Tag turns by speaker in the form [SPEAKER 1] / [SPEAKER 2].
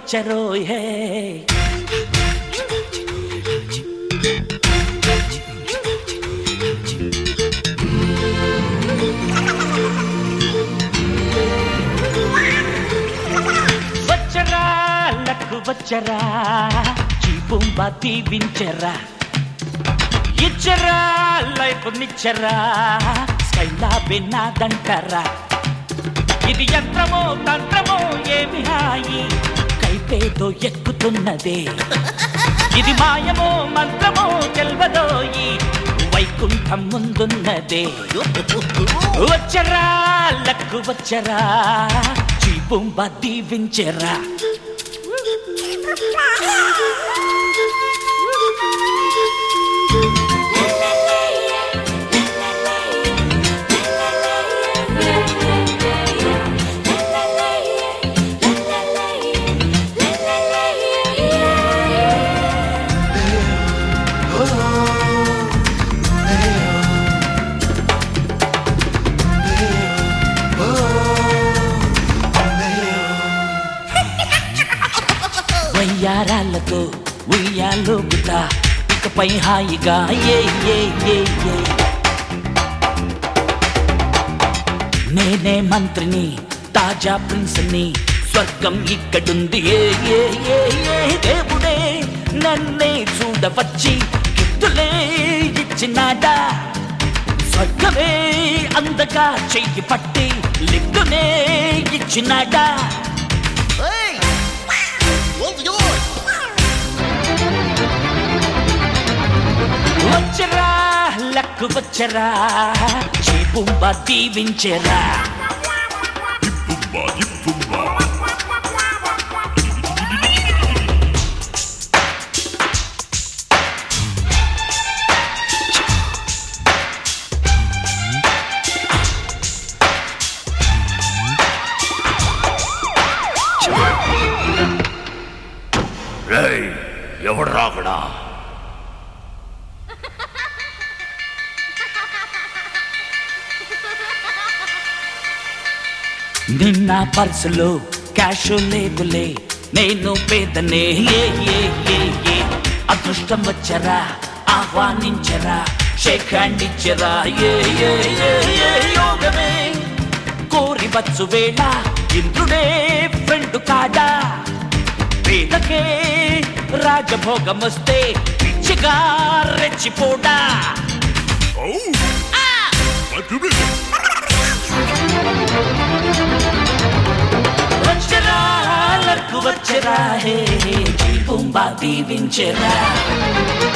[SPEAKER 1] వచ్చరో హే వచ్చరా లక్కు వచ్చరా చీపుంబ దీవించరా ఇచ్చరా లైఫ్ నిచ్చరా స్కైలా విన్నాదంటరా ఇది యంత్రమో తంత్రమో ఏమి హాయి కైపేదో ఎక్కుతున్నదే ఇది మాయమో మంత్రమో తెల్వదోయి వైకుంఠం ముందున్నదే వచ్చరా లక్కు వచ్చరా చీపుంబ దీవించరా వయ్యారాలతో ఉయ్యాలోగుతా ఇకపై హాయిగా ఏ ఏ ఏ ఏ నేనే మంత్రిని తాజా ప్రిన్స్ని స్వర్గం ఇక్కడుంది ఏ ఏ ఏ ఏ దేవుడే నన్నే చూడవచ్చి గిఫ్టులే ఇచ్చినాడా స్వర్గమే అందగా చెయ్యి పట్టి లిఫ్టునే ఇచ్చినాడా
[SPEAKER 2] Hey! One's yours!
[SPEAKER 1] వచ్చరా లక్కు వచ్చరా చీపుంబ దీవించరా
[SPEAKER 3] రేయ్ ఎవడు రాకడా
[SPEAKER 1] నిన్న పర్సులో క్యాష్ లేదులే నేను పేదనే ఏ ఏ ఏ ఏ అదృష్టం వచ్చరా ఆహ్వానించరా షేక్ హ్యాండ్ ఇచ్చరా ఏ ఏ ఏ ఏ యోగమే కోరి వచ్చు వేళ ఇంద్రుడే ఫ్రెండ్ కాడా పేదకే రాజభోగం వస్తే పిచ్చిగా రెచ్చిపోడా వచ్చరా లక్కు వచ్చరా హే జీపుంబా దీవించరా